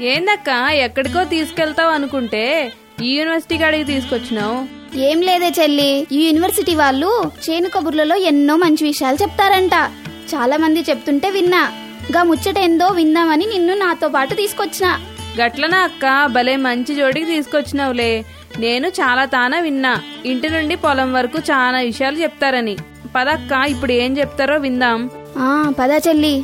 ఏందక్క ఎక్కడికో తీసుకెళ్తావు అనుకుంటే ఈ యూనివర్సిటీ కాడికి తీసుకొచ్చినావు ఏం లేదే చెల్లి ఈ యూనివర్సిటీ వాళ్ళు చేను కబుర్లలో ఎన్నో మంచి విషయాలు చెప్తారంట చాలా మంది చెప్తుంటే విన్నా గా ముచ్చట ఏందో విందామని నిన్ను నాతో పాటు తీసుకొచ్చిన గట్లనా అక్క భలే మంచి జోడికి తీసుకొచ్చినావులే నేను చాలా తానా విన్నా ఇంటి నుండి పొలం వరకు చాలా విషయాలు చెప్తారని పదక్క ఇప్పుడు ఏం చెప్తారో విందాం ఆ పదా చెల్లి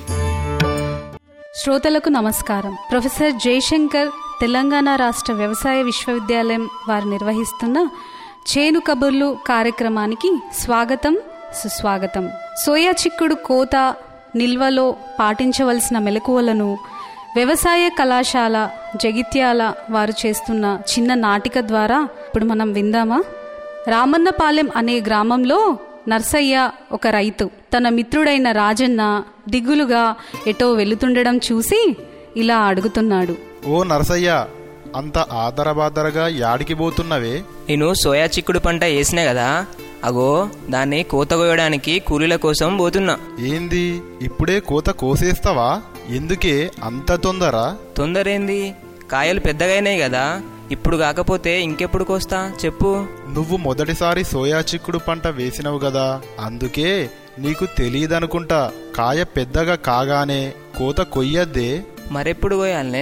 శ్రోతలకు నమస్కారం ప్రొఫెసర్ జయశంకర్ తెలంగాణ రాష్ట్ర వ్యవసాయ విశ్వవిద్యాలయం వారు నిర్వహిస్తున్న చేను కబుర్లు కార్యక్రమానికి స్వాగతం సుస్వాగతం సోయా చిక్కుడు కోత నిల్వలో పాటించవలసిన మెలకువలను వ్యవసాయ కళాశాల జగిత్యాల వారు చేస్తున్న చిన్న నాటిక ద్వారా ఇప్పుడు మనం విందామా రామన్నపాలెం అనే గ్రామంలో నర్సయ్య ఒక రైతు తన మిత్రుడైన రాజన్న దిగులుగా ఎటో వెళుతుండడం చూసి ఇలా అడుగుతున్నాడు ఓ నరసయ్య అంత ఆదరబాదరగా యాడికి పోతున్నవే నేను సోయా చిక్కుడు పంట వేసినా కదా అగో దాన్ని కోత కోయడానికి కూలీల కోసం పోతున్నా ఏంది ఇప్పుడే కోత కోసేస్తావా ఎందుకే అంత తొందర తొందరేంది కాయలు పెద్దగైనాయి కదా ఇప్పుడు కాకపోతే ఇంకెప్పుడు కోస్తా చెప్పు నువ్వు మొదటిసారి సోయా చిక్కుడు పంట వేసినవు కదా అందుకే నీకు తెలియదనుకుంటా కాయ పెద్దగా కాగానే కోత కొయ్యద్దే మరెప్పుడు కోయాలనే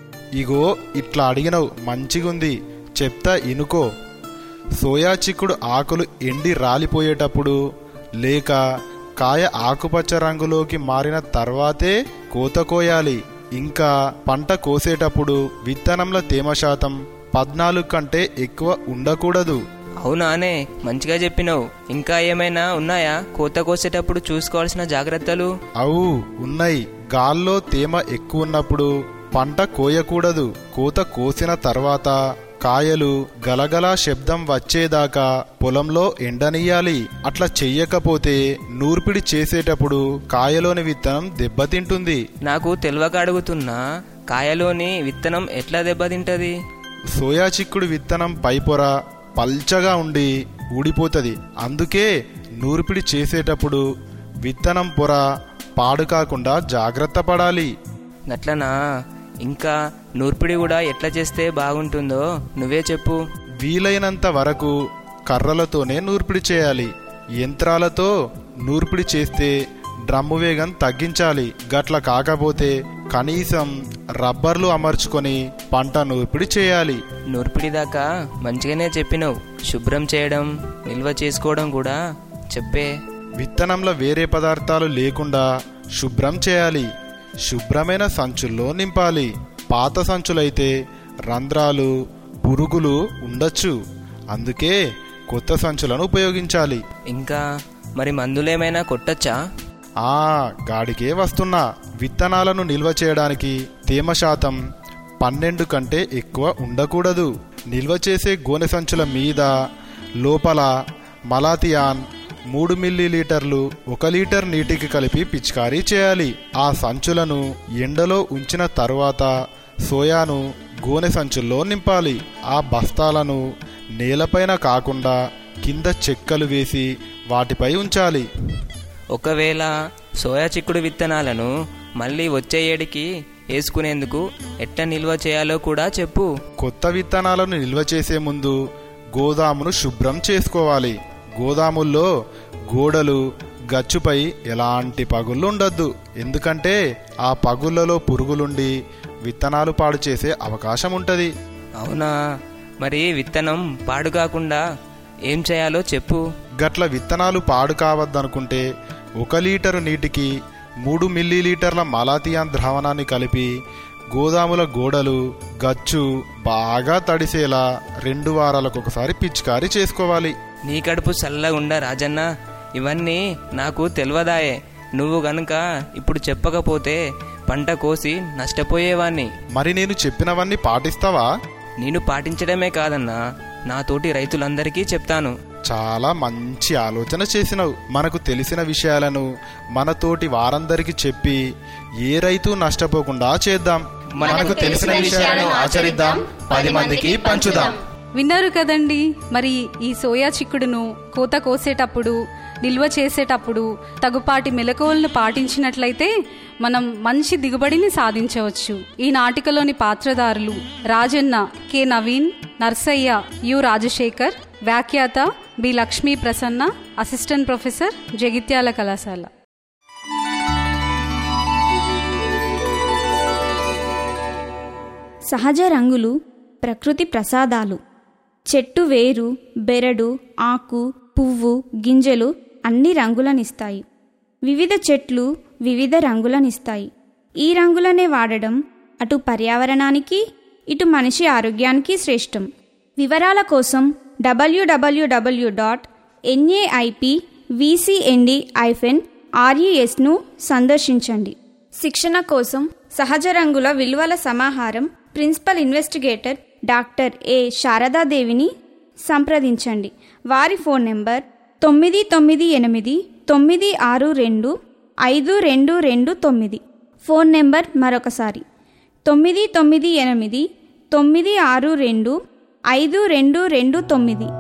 ఇగో ఇట్లా అడిగినవు మంచిగుంది చెప్తా ఇనుకో సోయా చిక్కుడు ఆకులు ఎండి రాలిపోయేటప్పుడు లేక కాయ ఆకుపచ్చ రంగులోకి మారిన తర్వాతే కోత కోయాలి ఇంకా పంట కోసేటప్పుడు విత్తనంలో తేమ శాతం పద్నాలుగు కంటే ఎక్కువ ఉండకూడదు అవునానే మంచిగా చెప్పినావు ఇంకా ఏమైనా ఉన్నాయా కోత కోసేటప్పుడు చూసుకోవాల్సిన జాగ్రత్తలు అవు ఉన్నాయి గాల్లో తేమ ఎక్కువ ఉన్నప్పుడు పంట కోయకూడదు కోత కోసిన తర్వాత కాయలు గలగలా శబ్దం వచ్చేదాకా పొలంలో ఎండనీయాలి అట్లా చెయ్యకపోతే నూర్పిడి చేసేటప్పుడు కాయలోని విత్తనం దెబ్బతింటుంది నాకు తెలియక అడుగుతున్నా కాయలోని విత్తనం ఎట్లా దెబ్బతింటది సోయా చిక్కుడు విత్తనం పైపొర పల్చగా ఉండి ఊడిపోతుంది అందుకే నూర్పిడి చేసేటప్పుడు విత్తనం పొర పాడు కాకుండా జాగ్రత్త పడాలి గట్లనా ఇంకా నూర్పిడి కూడా ఎట్లా చేస్తే బాగుంటుందో నువ్వే చెప్పు వీలైనంత వరకు కర్రలతోనే నూర్పిడి చేయాలి యంత్రాలతో నూర్పిడి చేస్తే డ్రమ్ము వేగం తగ్గించాలి గట్ల కాకపోతే కనీసం రబ్బర్లు అమర్చుకొని పంట నూర్పిడి చేయాలి నూర్పిడి దాకా మంచిగానే చెప్పినావు శుభ్రం చేయడం నిల్వ చేసుకోవడం కూడా చెప్పే విత్తనంలో వేరే పదార్థాలు లేకుండా శుభ్రం చేయాలి శుభ్రమైన సంచుల్లో నింపాలి పాత సంచులైతే రంధ్రాలు పురుగులు ఉండొచ్చు అందుకే కొత్త సంచులను ఉపయోగించాలి ఇంకా మరి మందులేమైనా కొట్టచ్చా ఆ గాడికే వస్తున్నా విత్తనాలను నిల్వ చేయడానికి తేమ శాతం పన్నెండు కంటే ఎక్కువ ఉండకూడదు నిల్వ చేసే గోనె సంచుల మీద లోపల మలాతియాన్ మూడు మిల్లీలీటర్లు ఒక లీటర్ నీటికి కలిపి పిచికారీ చేయాలి ఆ సంచులను ఎండలో ఉంచిన తరువాత సోయాను గోనె సంచుల్లో నింపాలి ఆ బస్తాలను నేలపైన కాకుండా కింద చెక్కలు వేసి వాటిపై ఉంచాలి ఒకవేళ సోయా చిక్కుడు విత్తనాలను మళ్ళీ వచ్చే ఏడికి వేసుకునేందుకు ఎట్లా నిల్వ చేయాలో కూడా చెప్పు కొత్త విత్తనాలను నిల్వ చేసే ముందు గోదామును శుభ్రం చేసుకోవాలి గోదాముల్లో గోడలు గచ్చుపై ఎలాంటి పగుళ్ళు ఉండొద్దు ఎందుకంటే ఆ పగుళ్లలో పురుగులుండి విత్తనాలు పాడు చేసే అవకాశం ఉంటుంది అవునా మరి విత్తనం పాడు కాకుండా ఏం చేయాలో చెప్పు గట్ల విత్తనాలు పాడు కావద్దనుకుంటే ఒక లీటరు నీటికి మూడు మిల్లీలీటర్ల మలాతియాన్ ద్రావణాన్ని కలిపి గోదాముల గోడలు గచ్చు బాగా తడిసేలా రెండు వారాలకు ఒకసారి పిచికారీ చేసుకోవాలి నీ కడుపు చల్లగుండా రాజన్న ఇవన్నీ నాకు తెలియదాయే నువ్వు గనుక ఇప్పుడు చెప్పకపోతే పంట కోసి నష్టపోయేవాణ్ణి మరి నేను చెప్పినవన్నీ పాటిస్తావా నేను పాటించడమే కాదన్నా నాతోటి రైతులందరికీ చెప్తాను చాలా మంచి ఆలోచన చేసినావు మనకు తెలిసిన విషయాలను మనతోటి వారందరికీ చెప్పి ఏ రైతు నష్టపోకుండా చేద్దాం మనకు తెలిసిన విషయాలను ఆచరిద్దాం పది మందికి పంచుదాం విన్నారు కదండి మరి ఈ సోయా చిక్కుడును కోత కోసేటప్పుడు నిల్వ చేసేటప్పుడు తగుపాటి మెలకువలను పాటించినట్లయితే మనం మంచి దిగుబడిని సాధించవచ్చు ఈ నాటికలోని పాత్రధారులు రాజన్న కె నవీన్ నర్సయ్య యు రాజశేఖర్ వ్యాఖ్యాత B Lakshmi Prasanna assistant professor Jagtial కళాశాల సహజ రంగులు ప్రకృతి ప్రసాదాలు చెట్టు వేరు బెరడు ఆకు పువ్వు గింజలు అన్ని రంగులనిస్తాయి వివిధ చెట్లు వివిధ రంగులనిస్తాయి ఈ రంగులనే వాడడం అటు పర్యావరణానికి ఇటు మనిషి ఆరోగ్యానికి శ్రేష్టం వివరాల కోసం డబ్ల్యూడబ్ల్యూడబ్ల్యూ డాట్ ఎన్ఏఐపి విసిఎన్డి ఐఫెన్ ఆర్ఈఎస్ను సందర్శించండి శిక్షణ కోసం సహజ రంగుల విలువల సమాహారం ప్రిన్సిపల్ ఇన్వెస్టిగేటర్ డాక్టర్ ఏ శారదాదేవిని సంప్రదించండి వారి ఫోన్ నెంబర్ తొమ్మిది తొమ్మిది ఎనిమిది తొమ్మిది ఆరు రెండు ఐదు రెండు రెండు తొమ్మిది ఫోన్ నెంబర్ మరొకసారి తొమ్మిది తొమ్మిది ఎనిమిది తొమ్మిది ఆరు రెండు ఐదు రెండు రెండు తొమ్మిది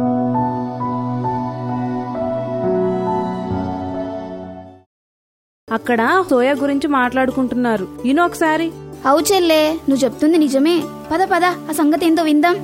అక్కడ సోయా గురించి మాట్లాడుకుంటున్నారు ఈయన ఒకసారి అవు చెల్లే నువ్వు చెప్తుంది నిజమే పద పద ఆ సంగతి ఏందో విందాం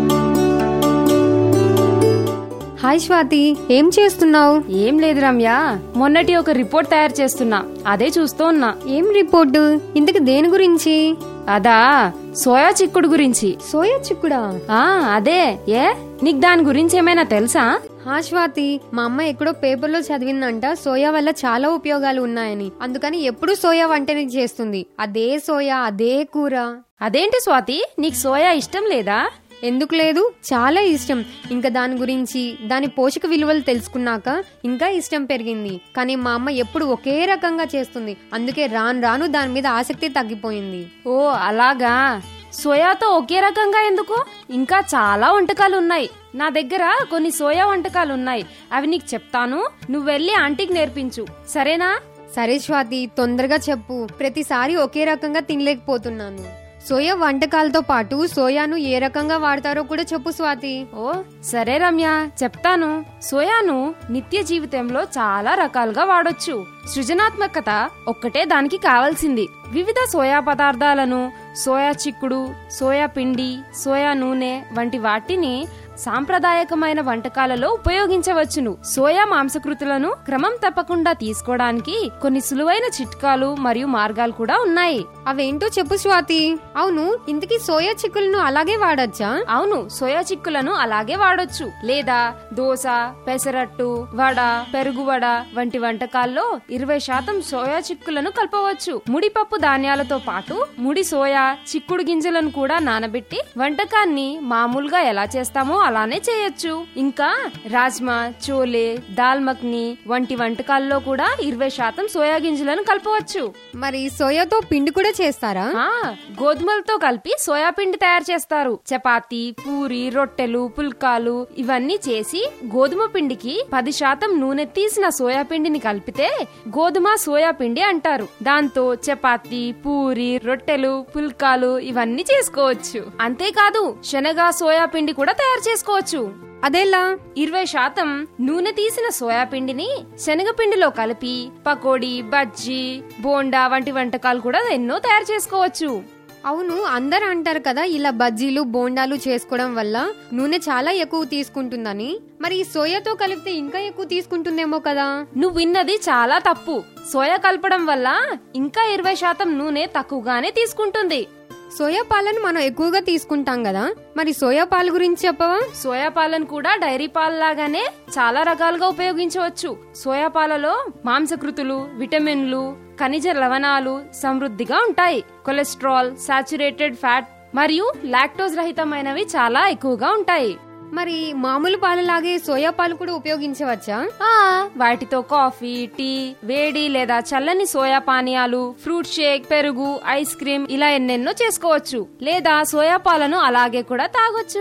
హాయ్ స్వాతి ఏం చేస్తున్నావు ఏం లేదు రమ్య మొన్నటి ఒక రిపోర్ట్ తయారు చేస్తున్నా అదే చూస్తూ ఉన్నా ఏం రిపోర్టు ఇంతకు దేని గురించి అదా సోయా చిక్కుడు గురించి సోయా చిక్కుడా ఆ అదే ఏ నీకు దాని గురించి ఏమైనా తెలుసా హా స్వాతి మా అమ్మ ఎక్కడో పేపర్లో చదివిందంట సోయా వల్ల చాలా ఉపయోగాలు ఉన్నాయని అందుకని ఎప్పుడు సోయా వంటని చేస్తుంది అదే సోయా అదే కూర అదేంటి స్వాతి నీకు సోయా ఇష్టం లేదా ఎందుకు లేదు చాలా ఇష్టం ఇంకా దాని గురించి దాని పోషక విలువలు తెలుసుకున్నాక ఇంకా ఇష్టం పెరిగింది కానీ మా అమ్మ ఎప్పుడు ఒకే రకంగా చేస్తుంది అందుకే రాను రాను దాని మీద ఆసక్తి తగ్గిపోయింది ఓ అలాగా సోయాతో ఒకే రకంగా ఎందుకు ఇంకా చాలా వంటకాలు ఉన్నాయి నా దగ్గర కొన్ని సోయా వంటకాలు ఉన్నాయి అవి నీకు చెప్తాను నువ్వు వెళ్ళి ఆంటీకి నేర్పించు సరేనా సరే స్వాతి తొందరగా చెప్పు ప్రతిసారి ఒకే రకంగా తినలేకపోతున్నాను సోయా వంటకాలతో పాటు సోయాను ఏ రకంగా వాడతారో కూడా చెప్పు స్వాతి ఓ సరే రమ్య చెప్తాను సోయాను నిత్య జీవితంలో చాలా రకాలుగా వాడొచ్చు సృజనాత్మకత ఒక్కటే దానికి కావాల్సింది వివిధ సోయా పదార్థాలను సోయా చిక్కుడు సోయా పిండి సోయా నూనె వంటి వాటిని సాంప్రదాయకమైన వంటకాలలో ఉపయోగించవచ్చును సోయా మాంసకృతులను క్రమం తప్పకుండా తీసుకోవడానికి కొన్ని సులువైన చిట్కాలు మరియు మార్గాలు కూడా ఉన్నాయి అవేంటో చెప్పు స్వాతి అవును ఇంతకీ సోయా చిక్కులను అలాగే వాడచ్చా అవును సోయా చిక్కులను అలాగే వాడొచ్చు లేదా దోశ పెసరట్టు వడ పెరుగు వడ వంటి వంటకాల్లో ఇరవై శాతం సోయా చిక్కులను కలపవచ్చు ముడిపప్పు ధాన్యాలతో పాటు ముడి సోయా చిక్కుడు గింజలను కూడా నానబెట్టి వంటకాన్ని మామూలుగా ఎలా చేస్తామో అలానే చేయొచ్చు ఇంకా రాజ్మా చోలే దాల్ మక్ని వంటి వంటకాల్లో కూడా ఇరవై శాతం సోయా గింజలను కలపవచ్చు మరి సోయాతో పిండి కూడా చేస్తారా ఆ గోధుమలతో కలిపి సోయా పిండి తయారు చేస్తారు చపాతి పూరి రొట్టెలు పుల్కాలు ఇవన్నీ చేసి గోధుమ పిండికి పది శాతం నూనె తీసిన సోయా పిండిని కలిపితే గోధుమ సోయా పిండి అంటారు దాంతో చపాతి పూరి రొట్టెలు పుల్కాలు ఇవన్నీ చేసుకోవచ్చు అంతేకాదు శనగ సోయా పిండి కూడా తయారు చేసుకోవచ్చు అదెలా ఇరవై శాతం నూనె తీసిన సోయా పిండిని శనగపిండిలో కలిపి పకోడీ బజ్జీ బోండా వంటి వంటకాలు కూడా ఎన్నో తయారు చేసుకోవచ్చు అవును అందరు అంటారు కదా ఇలా బజ్జీలు బోండాలు చేసుకోవడం వల్ల నూనె చాలా ఎక్కువ తీసుకుంటుందని మరి ఈ సోయాతో కలిపితే ఇంకా ఎక్కువ తీసుకుంటుందేమో కదా నువ్వు విన్నది చాలా తప్పు సోయా కలపడం వల్ల ఇంకా ఇరవై శాతం నూనె తక్కువగానే తీసుకుంటుంది సోయా పాలను మనం ఎక్కువగా తీసుకుంటాం కదా మరి సోయా పాలు గురించి చెప్పవా సోయా పాలను కూడా డైరీ పాలలాగానే చాలా రకాలుగా ఉపయోగించవచ్చు సోయా పాలలో మాంసకృతులు విటమిన్లు ఖనిజ లవణాలు సమృద్ధిగా ఉంటాయి కొలెస్ట్రాల్ సాచురేటెడ్ ఫ్యాట్ మరియు లాక్టోజ్ రహితమైనవి చాలా ఎక్కువగా ఉంటాయి మరి మామూలు పాలలాగే సోయా పాలు కూడా ఉపయోగించవచ్చా ఆ వాటితో కాఫీ టీ వేడి లేదా చల్లని సోయా పానీయాలు ఫ్రూట్ షేక్ పెరుగు ఐస్ క్రీమ్ ఇలా ఎన్నెన్నో చేసుకోవచ్చు లేదా సోయా పాలను అలాగే కూడా తాగొచ్చు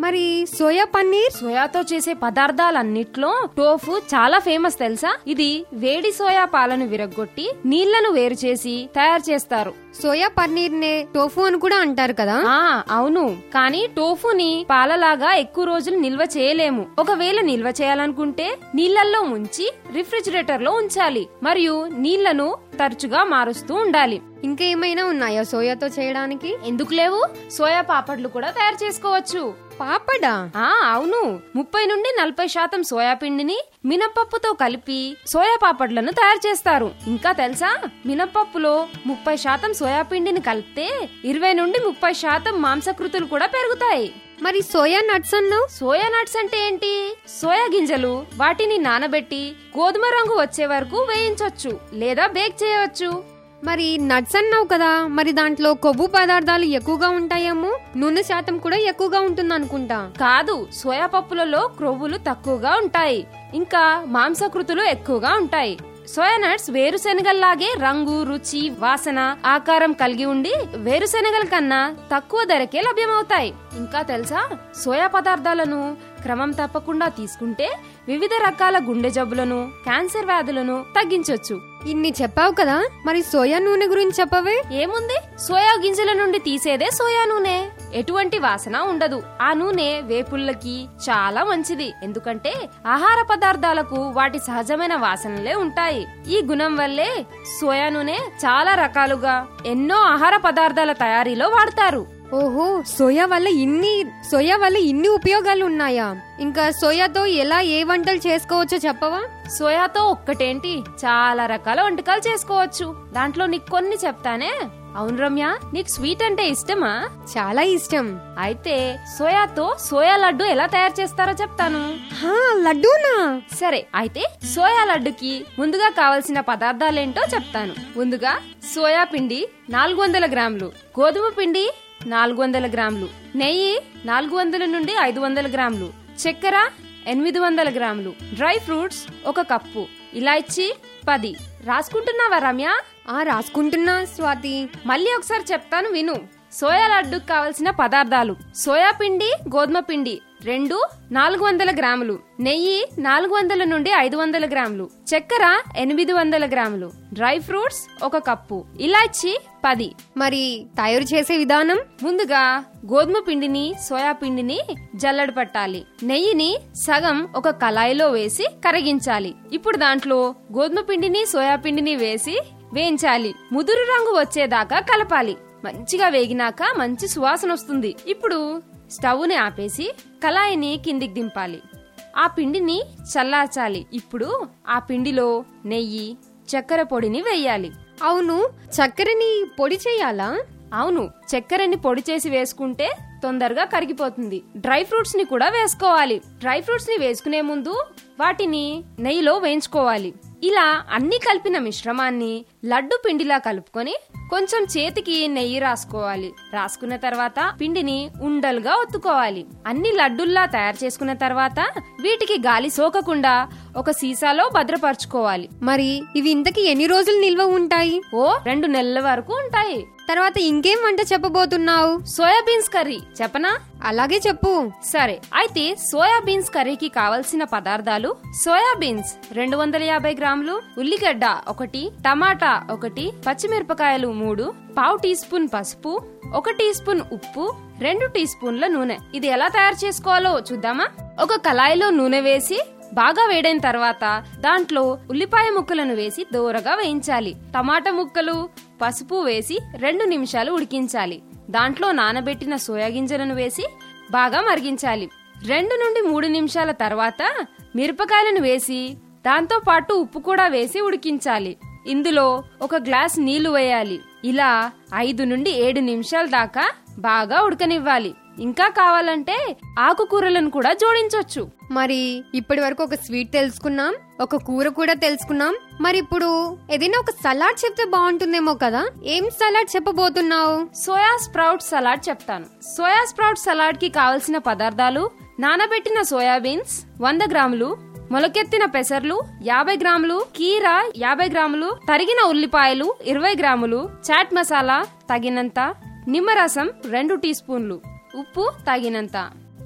మరి సోయా పన్నీర్ సోయాతో చేసే పదార్థాలన్నిట్లో టోఫు చాలా ఫేమస్ తెలుసా ఇది వేడి సోయా పాలను విరగ్గొట్టి నీళ్లను వేరు చేసి తయారు చేస్తారు సోయా పన్నీర్ నే టోఫు అని కూడా అంటారు కదా ఆ అవును కానీ టోఫుని పాలలాగా ఎక్కువ రోజులు నిల్వ చేయలేము ఒకవేళ నిల్వ చేయాలనుకుంటే నీళ్లలో ముంచి రిఫ్రిజిరేటర్ లో ఉంచాలి మరియు నీళ్లను తరచుగా మారుస్తూ ఉండాలి ఇంకా ఏమైనా ఉన్నాయా సోయాతో చేయడానికి ఎందుకు లేవు సోయా పాపడ్లు కూడా తయారు చేసుకోవచ్చు పాపడా ఆ అవును ముప్పై నుండి నలభై శాతం సోయా పిండిని మినపప్పుతో కలిపి సోయా పాపడ్లను తయారు చేస్తారు ఇంకా తెలుసా మినపప్పులో ముప్పై శాతం సోయా పిండిని కలిపితే ఇరవై నుండి ముప్పై శాతం మాంసకృతులు కూడా పెరుగుతాయి మరి సోయా నట్స్ అన్నావు సోయా నట్స్ అంటే ఏంటి సోయా గింజలు వాటిని నానబెట్టి గోధుమ రంగు వచ్చే వరకు వేయించవచ్చు లేదా బేక్ చేయవచ్చు మరి నట్స్ అన్నావు కదా మరి దాంట్లో కొవ్వు పదార్థాలు ఎక్కువగా ఉంటాయేమో నూనె శాతం కూడా ఎక్కువగా ఉంటుంది అనుకుంటా కాదు సోయా పప్పులలో క్రొవ్వులు తక్కువగా ఉంటాయి ఇంకా మాంసకృతులు ఎక్కువగా ఉంటాయి సోయా నట్స్ వేరుశెనగల్లాగే రంగు రుచి వాసన ఆకారం కలిగి ఉండి వేరుశెనగల కన్నా తక్కువ ధరకే లభ్యమవుతాయి ఇంకా తెలుసా సోయా పదార్థాలను క్రమం తప్పకుండా తీసుకుంటే వివిధ రకాల గుండె జబ్బులను క్యాన్సర్ వ్యాధులను తగ్గించొచ్చు ఇన్ని చెప్పావు కదా మరి సోయా నూనె గురించి చెప్పవే ఏముంది సోయా గింజల నుండి తీసేదే సోయా నూనె ఎటువంటి వాసన ఉండదు ఆ నూనె వేపుళ్ళకి చాలా మంచిది ఎందుకంటే ఆహార పదార్థాలకు వాటి సహజమైన వాసనలే ఉంటాయి ఈ గుణం వల్లే సోయా నూనె చాలా రకాలుగా ఎన్నో ఆహార పదార్థాల తయారీలో వాడతారు ఓహో సోయా వల్ల ఇన్ని సోయా వల్ల ఇన్ని ఉపయోగాలు ఉన్నాయా ఇంకా సోయాతో ఎలా ఏ వంటలు చేసుకోవచ్చో చెప్పవా సోయాతో ఒక్కటేంటి చాలా రకాల వంటకాలు చేసుకోవచ్చు దాంట్లో నీకు కొన్ని చెప్తానే అవును రమ్య నీకు స్వీట్ అంటే ఇష్టమా చాలా ఇష్టం అయితే సోయాతో సోయా లడ్డు ఎలా తయారు చేస్తారో చెప్తాను హా లడ్డూనా సరే అయితే సోయా లడ్డుకి ముందుగా కావలసిన పదార్థాలేంటో చెప్తాను ముందుగా సోయా పిండి నాలుగు వందల గ్రాములు గోధుమ పిండి నాలుగు వందల గ్రాములు నెయ్యి నాలుగు వందల నుండి ఐదు వందల గ్రాములు చక్కెర ఎనిమిది వందల గ్రాములు డ్రై ఫ్రూట్స్ ఒక కప్పు ఇలాచి పది రాసుకుంటున్నావా రమ్య ఆ రాసుకుంటున్నా స్వాతి మళ్ళీ ఒకసారి చెప్తాను విను సోయా లడ్డుకు కావలసిన పదార్థాలు సోయా పిండి గోధుమ పిండి రెండు నాలుగు వందల గ్రాములు నెయ్యి నాలుగు వందల నుండి ఐదు వందల గ్రాములు చక్కెర ఎనిమిది వందల గ్రాములు డ్రై ఫ్రూట్స్ ఒక కప్పు ఇలాచి పది మరి తయారు చేసే విధానం ముందుగా గోధుమ పిండిని సోయా పిండిని జల్లడ పట్టాలి నెయ్యిని సగం ఒక కళాయిలో వేసి కరిగించాలి ఇప్పుడు దాంట్లో గోధుమ పిండిని సోయా పిండిని వేసి వేయించాలి ముదురు రంగు వచ్చేదాకా కలపాలి మంచిగా వేగినాక మంచి సువాసన వస్తుంది ఇప్పుడు స్టవ్ని ఆపేసి కళాయిని కిందికి దింపాలి ఆ పిండిని చల్లార్చాలి ఇప్పుడు ఆ పిండిలో నెయ్యి చక్కెర పొడిని వేయాలి అవును చక్కెరని పొడి చేయాలా అవును చక్కెరని పొడి చేసి వేసుకుంటే తొందరగా కరిగిపోతుంది డ్రై ఫ్రూట్స్ ని కూడా వేసుకోవాలి డ్రై ఫ్రూట్స్ ని వేసుకునే ముందు వాటిని నెయ్యిలో వేయించుకోవాలి ఇలా అన్ని కలిపిన మిశ్రమాన్ని లడ్డు పిండిలా కలుపుకొని కొంచెం చేతికి నెయ్యి రాసుకోవాలి రాసుకున్న తర్వాత పిండిని ఉండలుగా ఒత్తుకోవాలి అన్ని లడ్డుల్లా తయారు చేసుకున్న తర్వాత వీటికి గాలి సోకకుండా ఒక సీసాలో భద్రపరచుకోవాలి మరి ఇవి ఇంతకి ఎన్ని రోజులు నిల్వ ఉంటాయి ఓ రెండు నెలల వరకు ఉంటాయి తర్వాత ఇంకేం వంట చెప్పబోతున్నావు సోయాబీన్స్ కర్రీ చెప్పనా అలాగే చెప్పు సరే అయితే సోయాబీన్స్ కర్రీకి కావలసిన పదార్థాలు సోయాబీన్స్ రెండు వందల యాభై గ్రాములు ఉల్లిగడ్డ ఒకటి టమాటా ఒకటి పచ్చిమిరపకాయలు మూడు పావు టీ స్పూన్ పసుపు ఒక టీ స్పూన్ ఉప్పు రెండు టీ స్పూన్ల నూనె ఇది ఎలా తయారు చేసుకోవాలో చూద్దామా ఒక కళాయిలో నూనె వేసి బాగా వేడైన తర్వాత దాంట్లో ఉల్లిపాయ ముక్కలను వేసి దూరగా వేయించాలి టమాటా ముక్కలు పసుపు వేసి రెండు నిమిషాలు ఉడికించాలి దాంట్లో నానబెట్టిన సోయా గింజలను వేసి బాగా మరిగించాలి రెండు నుండి మూడు నిమిషాల తర్వాత మిరపకాయలను వేసి దాంతో పాటు ఉప్పు కూడా వేసి ఉడికించాలి ఇందులో ఒక గ్లాస్ నీళ్లు వేయాలి ఇలా ఐదు నుండి ఏడు నిమిషాల దాకా బాగా ఉడకనివ్వాలి ఇంకా కావాలంటే ఆకుకూరలను కూడా జోడించొచ్చు మరి ఇప్పటి వరకు ఒక స్వీట్ తెలుసుకున్నాం ఒక కూర కూడా తెలుసుకున్నాం మరి ఇప్పుడు ఏదైనా ఒక సలాడ్ చెప్తే బాగుంటుందేమో కదా ఏం సలాడ్ చెప్పబోతున్నావు సోయా స్ప్రౌట్ సలాడ్ చెప్తాను సోయా స్ప్రౌట్ సలాడ్ కి కావలసిన పదార్థాలు నానబెట్టిన సోయాబీన్స్ వంద గ్రాములు మొలకెత్తిన పెసర్లు యాభై గ్రాములు కీర యాభై గ్రాములు తరిగిన ఉల్లిపాయలు ఇరవై గ్రాములు చాట్ మసాలా తగినంత నిమ్మరసం రెండు టీ స్పూన్లు ఉప్పు తగినంత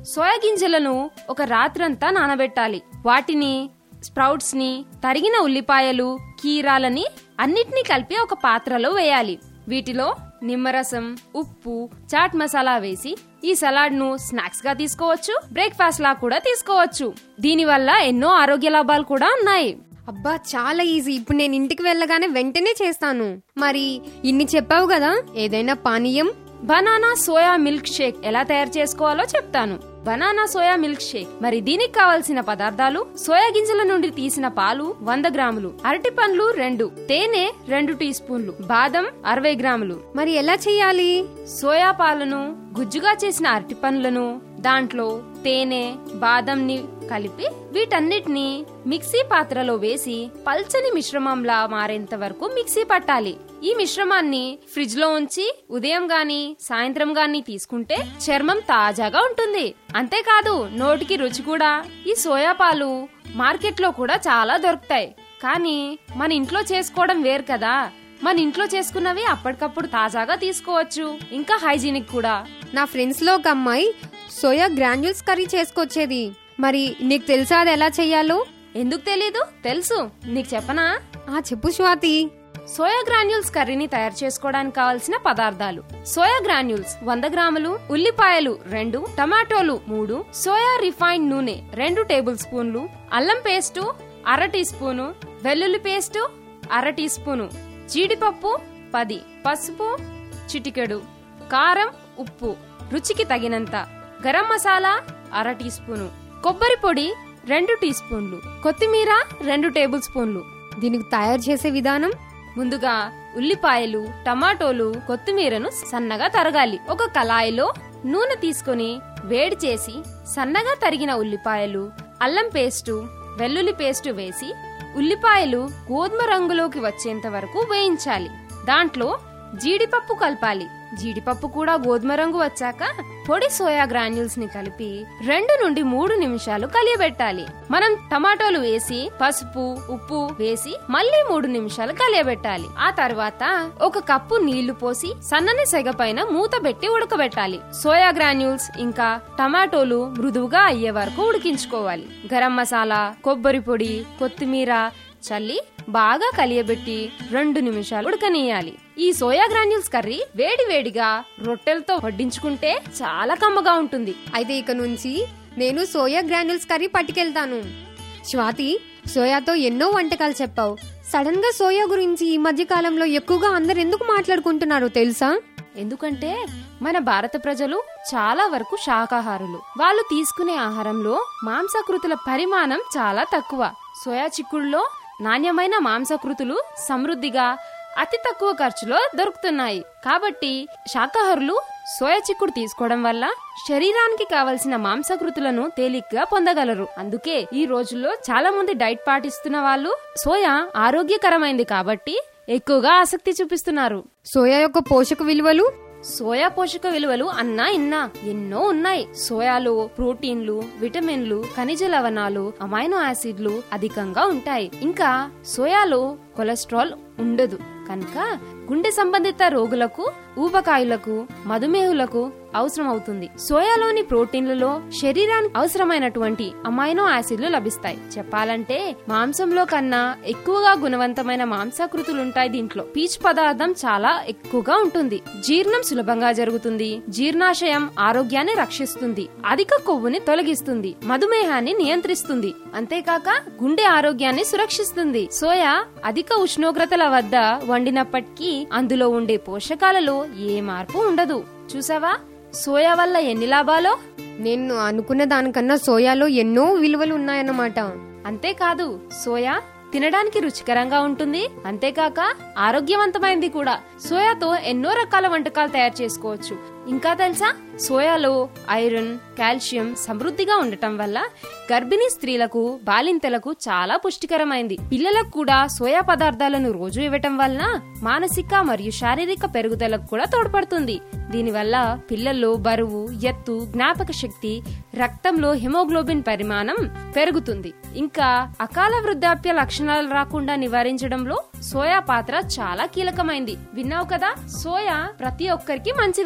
సోయా గింజలను ఒక రాత్రంతా నానబెట్టాలి వాటిని స్ప్రౌట్స్ ని తరిగిన ఉల్లిపాయలు కీరాలని అన్నిటినీ కలిపి ఒక పాత్రలో వేయాలి వీటిలో నిమ్మరసం ఉప్పు చాట్ మసాలా వేసి ఈ సలాడ్ ను స్నాక్స్ గా తీసుకోవచ్చు బ్రేక్ఫాస్ట్ లా కూడా తీసుకోవచ్చు దీనివల్ల ఎన్నో ఆరోగ్య లాభాలు కూడా ఉన్నాయి అబ్బా చాలా ఈజీ ఇప్పుడు నేను ఇంటికి వెళ్ళగానే వెంటనే చేస్తాను మరి ఇన్ని చెప్పావు కదా ఏదైనా పానీయం బనానా సోయా మిల్క్ షేక్ ఎలా తయారు చేసుకోవాలో చెప్తాను బనానా సోయా మిల్క్ షేక్ మరి దీనికి కావలసిన పదార్థాలు సోయా గింజల నుండి తీసిన పాలు వంద గ్రాములు అరటి పండ్లు రెండు తేనె రెండు టీ స్పూన్లు బాదం అరవై గ్రాములు మరి ఎలా చేయాలి సోయా పాలను గుజ్జుగా చేసిన అరటి పండ్లను దాంట్లో తేనె బాదంని కలిపి వీటన్నిటిని మిక్సీ పాత్రలో వేసి పల్చని మిశ్రమంలా మారేంత వరకు మిక్సీ పట్టాలి ఈ మిశ్రమాన్ని ఫ్రిడ్జ్ లో ఉంచి ఉదయం గాని సాయంత్రం గాని తీసుకుంటే చర్మం తాజాగా ఉంటుంది అంతేకాదు నోటికి రుచి కూడా ఈ సోయా పాలు మార్కెట్లో కూడా చాలా దొరుకుతాయి కానీ మన ఇంట్లో చేసుకోవడం వేరు కదా మన ఇంట్లో చేసుకున్నవి అప్పటికప్పుడు తాజాగా తీసుకోవచ్చు ఇంకా హైజీనిక్ కూడా నా ఫ్రెండ్స్ లో ఒక అమ్మాయి సోయా గ్రాన్యూల్స్ కర్రీ చేసుకొచ్చేది మరి నీకు తెలుసా అది ఎలా చెయ్యాలో ఎందుకు తెలీదు తెలుసు నీకు చెప్పనా ఆ చెప్పు స్వాతి సోయా గ్రాన్యూల్స్ కర్రీని తయారు చేసుకోవడానికి కావలసిన పదార్థాలు సోయా గ్రాన్యూల్స్ వంద గ్రాములు ఉల్లిపాయలు రెండు టమాటోలు మూడు సోయా రిఫైన్డ్ నూనె రెండు టేబుల్ స్పూన్లు అల్లం పేస్టు అర టీ స్పూను వెల్లుల్లి పేస్టు అర టీ స్పూను జీడిపప్పు పది పసుపు చిటికెడు కారం ఉప్పు రుచికి తగినంత గరం మసాలా అర టీ స్పూను కొబ్బరి పొడి రెండు టీ స్పూన్లు కొత్తిమీర రెండు టేబుల్ స్పూన్లు దీనికి తయారు చేసే విధానం ముందుగా ఉల్లిపాయలు టమాటోలు కొత్తిమీరను సన్నగా తరగాలి ఒక కళాయిలో నూనె తీసుకొని వేడి చేసి సన్నగా తరిగిన ఉల్లిపాయలు అల్లం పేస్టు వెల్లుల్లి పేస్టు వేసి ఉల్లిపాయలు గోధుమ రంగులోకి వచ్చేంత వరకు వేయించాలి దాంట్లో జీడిపప్పు కలపాలి జీడిపప్పు కూడా గోధుమ రంగు వచ్చాక పొడి సోయా గ్రాన్యూల్స్ ని కలిపి రెండు నుండి మూడు నిమిషాలు కలియబెట్టాలి మనం టమాటోలు వేసి పసుపు ఉప్పు వేసి మళ్ళీ మూడు నిమిషాలు కలియబెట్టాలి ఆ తర్వాత ఒక కప్పు నీళ్లు పోసి సన్నని సెగ పైన మూత పెట్టి ఉడకబెట్టాలి సోయా గ్రాన్యూల్స్ ఇంకా టమాటోలు మృదువుగా అయ్యే వరకు ఉడికించుకోవాలి గరం మసాలా కొబ్బరి పొడి కొత్తిమీర చల్లి బాగా కలియబెట్టి రెండు నిమిషాలు ఉడకనీయాలి ఈ సోయా గ్రాన్యూల్స్ కర్రీ వేడి వేడిగా రొట్టెలతో వడ్డించుకుంటే చాలా కమ్మగా ఉంటుంది అయితే ఇక నుంచి నేను సోయా గ్రాన్యూల్స్ కర్రీ పట్టుకెళ్తాను స్వాతి సోయాతో ఎన్నో వంటకాలు చెప్పావు సడన్ గా సోయా గురించి ఈ మధ్య కాలంలో ఎక్కువగా అందరు ఎందుకు మాట్లాడుకుంటున్నారో తెలుసా ఎందుకంటే మన భారత ప్రజలు చాలా వరకు శాకాహారులు వాళ్ళు తీసుకునే ఆహారంలో మాంసకృతుల పరిమాణం చాలా తక్కువ సోయా చిక్కుడులో నాణ్యమైన మాంసకృతులు సమృద్ధిగా అతి తక్కువ ఖర్చులో దొరుకుతున్నాయి కాబట్టి శాకాహారులు సోయా చిక్కుడు తీసుకోవడం వల్ల శరీరానికి కావలసిన మాంసకృతులను తేలిగ్గా పొందగలరు అందుకే ఈ రోజుల్లో చాలా మంది డైట్ పాటిస్తున్న వాళ్ళు సోయా ఆరోగ్యకరమైంది కాబట్టి ఎక్కువగా ఆసక్తి చూపిస్తున్నారు సోయా యొక్క పోషక విలువలు సోయా పోషక విలువలు అన్నా ఇన్నా ఎన్నో ఉన్నాయి సోయాలో ప్రోటీన్లు విటమిన్లు ఖనిజ లవణాలు అమైనో యాసిడ్లు అధికంగా ఉంటాయి ఇంకా సోయాలో కొలెస్ట్రాల్ ఉండదు కనుక గుండె సంబంధిత రోగులకు ఊబకాయులకు మధుమేహులకు అవసరం అవుతుంది సోయాలోని ప్రోటీన్లలో శరీరానికి అవసరమైనటువంటి అమైనో యాసిడ్లు లభిస్తాయి చెప్పాలంటే మాంసంలో కన్నా ఎక్కువగా గుణవంతమైన మాంసాకృతులుంటాయి దీంట్లో పీచు పదార్థం చాలా ఎక్కువగా ఉంటుంది జీర్ణం సులభంగా జరుగుతుంది జీర్ణాశయం ఆరోగ్యాన్ని రక్షిస్తుంది అధిక కొవ్వుని తొలగిస్తుంది మధుమేహాన్ని నియంత్రిస్తుంది అంతేకాక గుండె ఆరోగ్యాన్ని సురక్షిస్తుంది సోయా అధిక ఉష్ణోగ్రతల వద్ద వండినప్పటికీ అందులో ఉండే పోషకాలలో ఏ మార్పు ఉండదు చూసావా సోయా వల్ల ఎన్ని లాభాలో నేను అనుకున్న దానికన్నా సోయాలో ఎన్నో విలువలు ఉన్నాయన్నమాట అంతేకాదు సోయా తినడానికి రుచికరంగా ఉంటుంది అంతేకాక ఆరోగ్యవంతమైంది కూడా సోయాతో ఎన్నో రకాల వంటకాలు తయారు చేసుకోవచ్చు ఇంకా తెలుసా సోయాలో ఐరన్ కాల్షియం సమృద్ధిగా ఉండటం వల్ల గర్భిణీ స్త్రీలకు బాలింతలకు చాలా పుష్టికరమైంది పిల్లలకు కూడా సోయా పదార్థాలను రోజు ఇవ్వటం వలన మానసిక మరియు శారీరక పెరుగుదలకు కూడా తోడ్పడుతుంది దీనివల్ల పిల్లల్లో బరువు ఎత్తు జ్ఞాపక శక్తి రక్తంలో హిమోగ్లోబిన్ పరిమాణం పెరుగుతుంది ఇంకా అకాల వృద్ధాప్య లక్షణాలు రాకుండా నివారించడంలో సోయా పాత్ర చాలా కీలకమైంది విన్నావు కదా సోయా ప్రతి ఒక్కరికి మంచిదే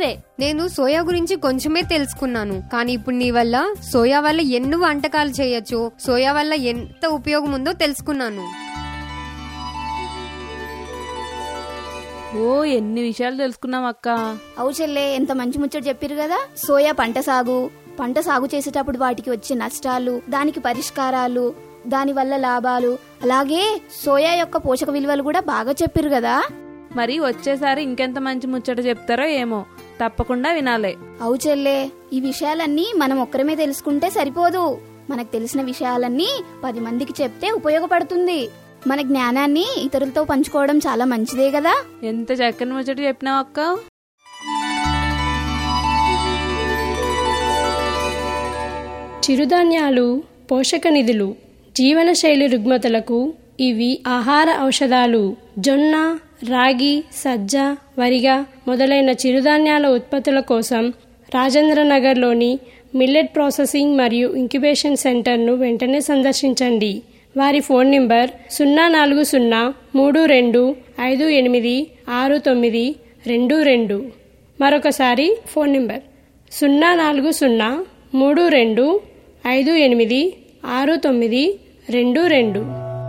నేను సోయా గురించి కొంచెమే తెలుసుకున్నాను కానీ ఇప్పుడు నీ వల్ల సోయా వల్ల ఎన్ని వంటకాలు చేయొచ్చు సోయా వల్ల ఎంత ఉపయోగం ఉందో తెలుసుకున్నాను ఓ ఎన్ని విషయాలు తెలుసుకున్నాం అక్క అవు చెల్లే ఎంత మంచి ముచ్చట చెప్పారు కదా సోయా పంట సాగు పంట సాగు చేసేటప్పుడు వాటికి వచ్చే నష్టాలు దానికి పరిష్కారాలు దాని వల్ల లాభాలు అలాగే సోయా యొక్క పోషక విలువలు కూడా బాగా చెప్పారు కదా మరి వచ్చేసారి ఇంకెంత మంచి ముచ్చట చెప్తారో ఏమో తప్పకుండా వినాలే అవు చెల్లే ఈ విషయాలన్నీ మనం ఒక్కరమే తెలుసుకుంటే సరిపోదు మనకు తెలిసిన విషయాలన్నీ పది మందికి చెప్తే ఉపయోగపడుతుంది మన జ్ఞానాన్ని ఇతరులతో పంచుకోవడం చాలా మంచిదే కదా ఎంత చక్కని ముచ్చట చెప్పినావు అక్క చిరుధాన్యాలు పోషక నిధులు జీవనశైలి రుగ్మతలకు ఇవి ఆహార ఔషధాలు జొన్న రాగి సజ్జ వరిగ మొదలైన చిరుధాన్యాల ఉత్పత్తుల కోసం రాజేంద్రనగర్లోని మిల్లెట్ ప్రాసెసింగ్ మరియు ఇంక్యుబేషన్ సెంటర్ను వెంటనే సందర్శించండి వారి ఫోన్ నంబర్ సున్నా నాలుగు సున్నా మూడు రెండు ఐదు ఎనిమిది ఆరు తొమ్మిది రెండు రెండు మరొకసారి ఫోన్ నంబర్ సున్నా నాలుగు సున్నా మూడు రెండు ఐదు ఎనిమిది ఆరు తొమ్మిది రెండు రెండు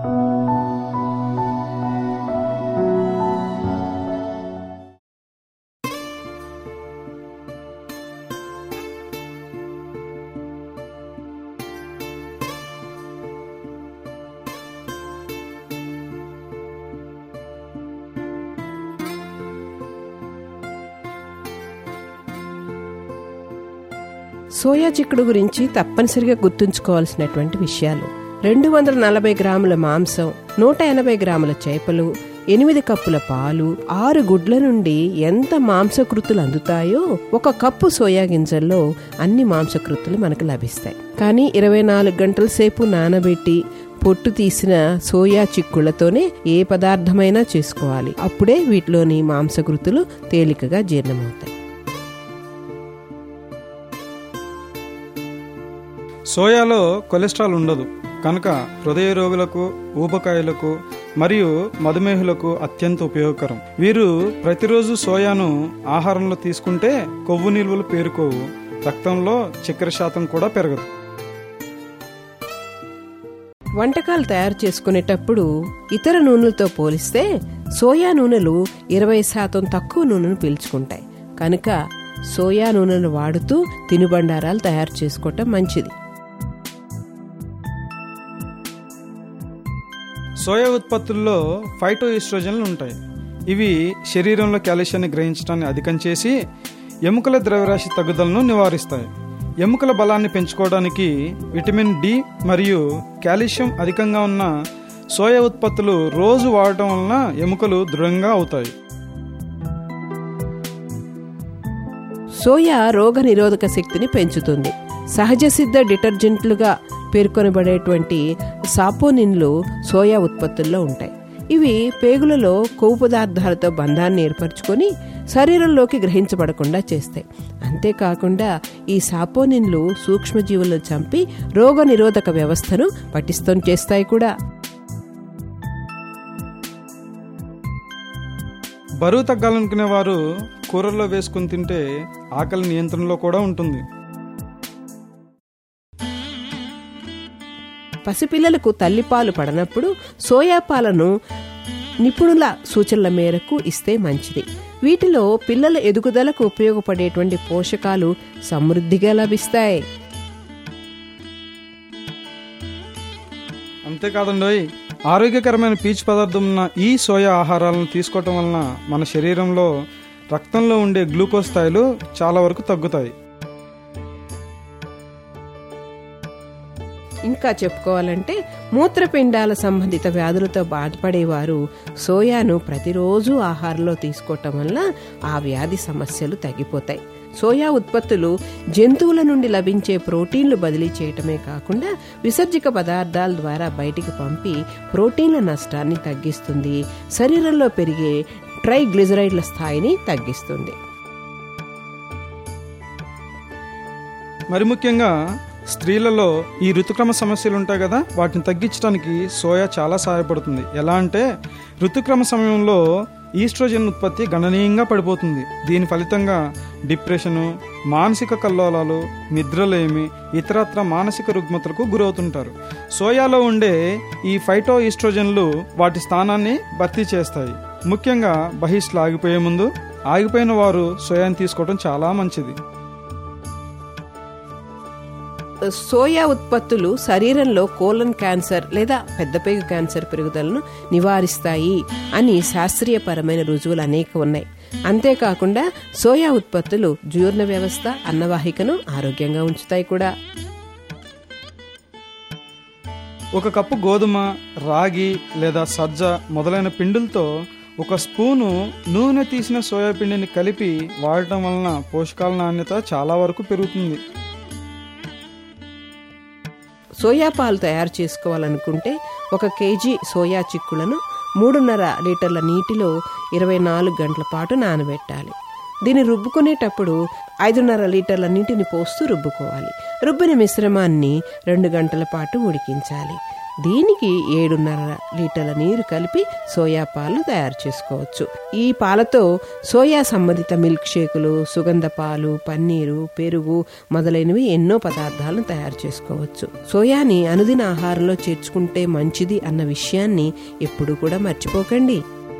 సోయా చిక్కుడు గురించి తప్పనిసరిగా గుర్తుంచుకోవాల్సినటువంటి విషయాలు రెండు వందల నలభై గ్రాముల మాంసం నూట ఎనభై గ్రాముల చేపలు ఎనిమిది కప్పుల పాలు ఆరు గుడ్ల నుండి ఎంత మాంసకృతులు అందుతాయో ఒక కప్పు సోయా గింజల్లో అన్ని మాంసకృతులు మనకు లభిస్తాయి కానీ ఇరవై నాలుగు గంటల సేపు నానబెట్టి పొట్టు తీసిన సోయా చిక్కుళ్లతోనే ఏ పదార్థమైనా చేసుకోవాలి అప్పుడే వీటిలోని మాంసకృతులు తేలికగా జీర్ణమవుతాయి సోయాలో కొలెస్ట్రాల్ ఉండదు కనుక హృదయ రోగులకు ఊబకాయలకు మరియు మధుమేహులకు అత్యంత ఉపయోగకరం వీరు ప్రతిరోజు సోయాను ఆహారంలో తీసుకుంటే కొవ్వు నిల్వలు పేరుకోవు రక్తంలో చక్కెర శాతం కూడా పెరగదు వంటకాలు తయారు చేసుకునేటప్పుడు ఇతర నూనెలతో పోలిస్తే సోయా నూనెలు ఇరవై శాతం తక్కువ నూనెను పీల్చుకుంటాయి కనుక సోయా నూనెను వాడుతూ తినుబండారాలు తయారు చేసుకోవటం మంచిది సోయా ఉత్పత్తుల్లో ఫైటో ఈస్ట్రోజన్లు ఉంటాయి ఇవి శరీరంలో కాల్షియాన్ని గ్రహించడాన్ని అధికం చేసి ఎముకల ద్రవ్యరాశి తగ్గుదలను నివారిస్తాయి ఎముకల బలాన్ని పెంచుకోవడానికి విటమిన్ డి మరియు కాల్షియం అధికంగా ఉన్న సోయా ఉత్పత్తులు రోజు వాడటం వలన ఎముకలు దృఢంగా అవుతాయి సోయా రోగ నిరోధక శక్తిని పెంచుతుంది సహజ సిద్ధ డిటర్జెంట్లుగా పేర్కొనబడేటువంటి సాపోనిన్లు సోయా ఉత్పత్తుల్లో ఉంటాయి ఇవి పేగులలో కొవ్వు పదార్థాలతో బంధాన్ని ఏర్పరచుకొని శరీరంలోకి గ్రహించబడకుండా చేస్తాయి అంతేకాకుండా ఈ సాపోనిన్లు సూక్ష్మజీవులను చంపి రోగ నిరోధక వ్యవస్థను పటిష్టం చేస్తాయి కూడా బరువు తగ్గాలనుకునే వారు కూరల్లో వేసుకుని తింటే ఆకలి నియంత్రణలో కూడా ఉంటుంది పసిపిల్లలకు తల్లిపాలు పడనప్పుడు సోయా పాలను నిపుణుల సూచనల మేరకు ఇస్తే మంచిది వీటిలో పిల్లల ఎదుగుదలకు ఉపయోగపడేటువంటి పోషకాలు సమృద్ధిగా లభిస్తాయి అంతేకాదండోయ్ ఆరోగ్యకరమైన పీచు పదార్థం ఉన్న ఈ సోయా ఆహారాలను తీసుకోవటం వలన మన శరీరంలో రక్తంలో ఉండే గ్లూకోజ్ స్థాయిలు చాలా వరకు తగ్గుతాయి ఇంకా చెప్పుకోవాలంటే మూత్రపిండాల సంబంధిత వ్యాధులతో బాధపడేవారు సోయాను ప్రతిరోజు ఆహారంలో తీసుకోవటం వల్ల ఆ వ్యాధి సమస్యలు తగ్గిపోతాయి సోయా ఉత్పత్తులు జంతువుల నుండి లభించే ప్రోటీన్లు బదిలీ చేయటమే కాకుండా విసర్జిక పదార్థాల ద్వారా బయటికి పంపి ప్రోటీన్ల నష్టాన్ని తగ్గిస్తుంది శరీరంలో పెరిగే ట్రైగ్లిజరైడ్ల స్థాయిని తగ్గిస్తుంది మరి ముఖ్యంగా స్త్రీలలో ఈ ఋతుక్రమ సమస్యలు ఉంటాయి కదా వాటిని తగ్గించడానికి సోయా చాలా సహాయపడుతుంది ఎలా అంటే ఋతుక్రమ సమయంలో ఈస్ట్రోజన్ ఉత్పత్తి గణనీయంగా పడిపోతుంది దీని ఫలితంగా డిప్రెషను మానసిక కల్లోలాలు నిద్రలేమి ఇతరత్ర మానసిక రుగ్మతలకు గురవుతుంటారు సోయాలో ఉండే ఈ ఫైటో ఈస్ట్రోజన్లు వాటి స్థానాన్ని భర్తీ చేస్తాయి ముఖ్యంగా బహిష్లు ఆగిపోయే ముందు ఆగిపోయిన వారు సోయాని తీసుకోవడం చాలా మంచిది సోయా ఉత్పత్తులు శరీరంలో కోలన్ క్యాన్సర్ లేదా పెద్దపేగు క్యాన్సర్ పెరుగుదలను నివారిస్తాయి అని శాస్త్రీయపరమైన రుజువులు అనేక ఉన్నాయి అంతేకాకుండా సోయా ఉత్పత్తులు జీర్ణ వ్యవస్థ అన్నవాహికను ఆరోగ్యంగా ఉంచుతాయి కూడా ఒక కప్పు గోధుమ రాగి లేదా సజ్జ మొదలైన పిండులతో ఒక స్పూను నూనె తీసిన సోయా పిండిని కలిపి వాడటం వలన పోషకాల నాణ్యత చాలా వరకు పెరుగుతుంది సోయా పాలు తయారు చేసుకోవాలనుకుంటే ఒక కేజీ సోయా చిక్కులను మూడున్నర లీటర్ల నీటిలో ఇరవై నాలుగు గంటల పాటు నానబెట్టాలి దీన్ని రుబ్బుకునేటప్పుడు ఐదున్నర లీటర్ల నీటిని పోస్తూ రుబ్బుకోవాలి రుబ్బిన మిశ్రమాన్ని రెండు గంటల పాటు ఉడికించాలి దీనికి ఏడున్నర లీటర్ల నీరు కలిపి సోయా పాలు తయారు చేసుకోవచ్చు ఈ పాలతో సోయా సంబంధిత మిల్క్ షేకులు సుగంధ పాలు పన్నీరు పెరుగు మొదలైనవి ఎన్నో పదార్థాలను తయారు చేసుకోవచ్చు సోయాని అనుదిన ఆహారంలో చేర్చుకుంటే మంచిది అన్న విషయాన్ని ఎప్పుడు కూడా మర్చిపోకండి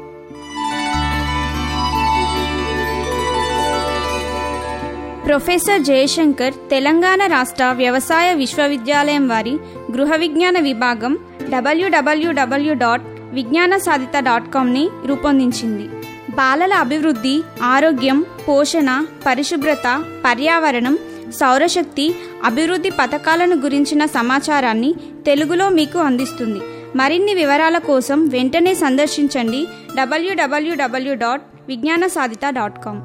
ప్రొఫెసర్ జయశంకర్ తెలంగాణ రాష్ట్ర వ్యవసాయ విశ్వవిద్యాలయం వారి గృహ విజ్ఞాన విభాగం డబ్ల్యూడబ్ల్యూడబ్ల్యూ డాట్ విజ్ఞాన సాధిత డాట్ కామ్ని రూపొందించింది బాలల అభివృద్ధి ఆరోగ్యం పోషణ పరిశుభ్రత పర్యావరణం సౌరశక్తి అభివృద్ధి పథకాలను గురించిన సమాచారాన్ని తెలుగులో మీకు అందిస్తుంది మరిన్ని వివరాల కోసం వెంటనే సందర్శించండి డబ్ల్యూడబ్ల్యూడబ్ల్యూ డాట్ విజ్ఞాన సాధిత డాట్ కామ్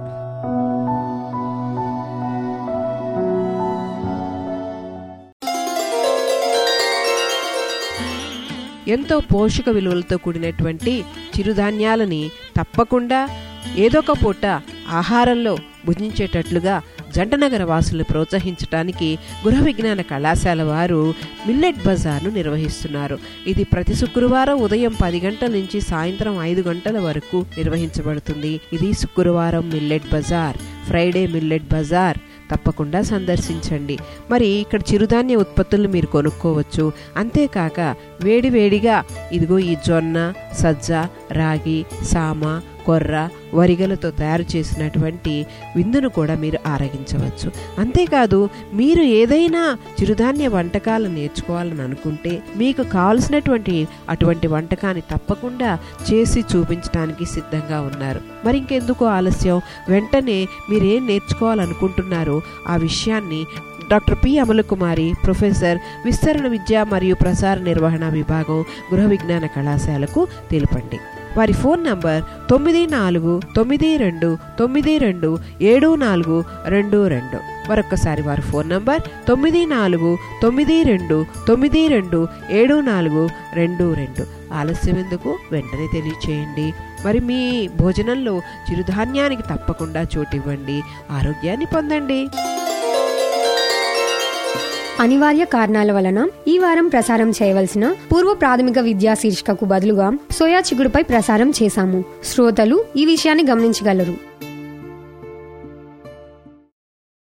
ఎంతో పోషక విలువలతో కూడినటువంటి చిరుధాన్యాలని తప్పకుండా ఏదో ఒక పూట ఆహారంలో భుజించేటట్లుగా జంటనగర వాసులను ప్రోత్సహించడానికి గృహ విజ్ఞాన కళాశాల వారు మిల్లెట్ బజార్ను నిర్వహిస్తున్నారు ఇది ప్రతి శుక్రవారం ఉదయం పది గంటల నుంచి సాయంత్రం ఐదు గంటల వరకు నిర్వహించబడుతుంది ఇది శుక్రవారం మిల్లెట్ బజార్ ఫ్రైడే మిల్లెట్ బజార్ తప్పకుండా సందర్శించండి మరి ఇక్కడ చిరుధాన్య ఉత్పత్తులు మీరు కొనుక్కోవచ్చు అంతేకాక వేడి వేడిగా ఇదిగో ఈ జొన్న సజ్జ రాగి సామ కొర్ర వరిగలతో తయారు చేసినటువంటి విందును కూడా మీరు ఆరగించవచ్చు అంతేకాదు మీరు ఏదైనా చిరుధాన్య వంటకాలు నేర్చుకోవాలని అనుకుంటే మీకు కావలసినటువంటి అటువంటి వంటకాన్ని తప్పకుండా చేసి చూపించడానికి సిద్ధంగా ఉన్నారు మరి ఇంకెందుకు ఆలస్యం వెంటనే మీరేం నేర్చుకోవాలనుకుంటున్నారో ఆ విషయాన్ని డాక్టర్ పి అమలకుమారి ప్రొఫెసర్ విస్తరణ విద్య మరియు ప్రసార నిర్వహణ విభాగం గృహ విజ్ఞాన కళాశాలకు తెలుపండి వారి ఫోన్ నంబర్ తొమ్మిది నాలుగు తొమ్మిది రెండు తొమ్మిది రెండు ఏడు నాలుగు రెండు రెండు మరొకసారి వారి ఫోన్ నంబర్ తొమ్మిది నాలుగు తొమ్మిది రెండు తొమ్మిది రెండు ఏడు నాలుగు రెండు రెండు ఆలస్యం ఎందుకు వెంటనే తెలియచేయండి మరి మీ భోజనంలో చిరుధాన్యానికి తప్పకుండా చోటివ్వండి ఆరోగ్యాన్ని పొందండి అనివార్య కారణాల వలన ఈ వారం ప్రసారం చేయవలసిన పూర్వ ప్రాథమిక విద్యా శీర్షికకు బదులుగా సోయా చిగుడుపై ప్రసారం చేశాము శ్రోతలు ఈ విషయాన్ని గమనించగలరు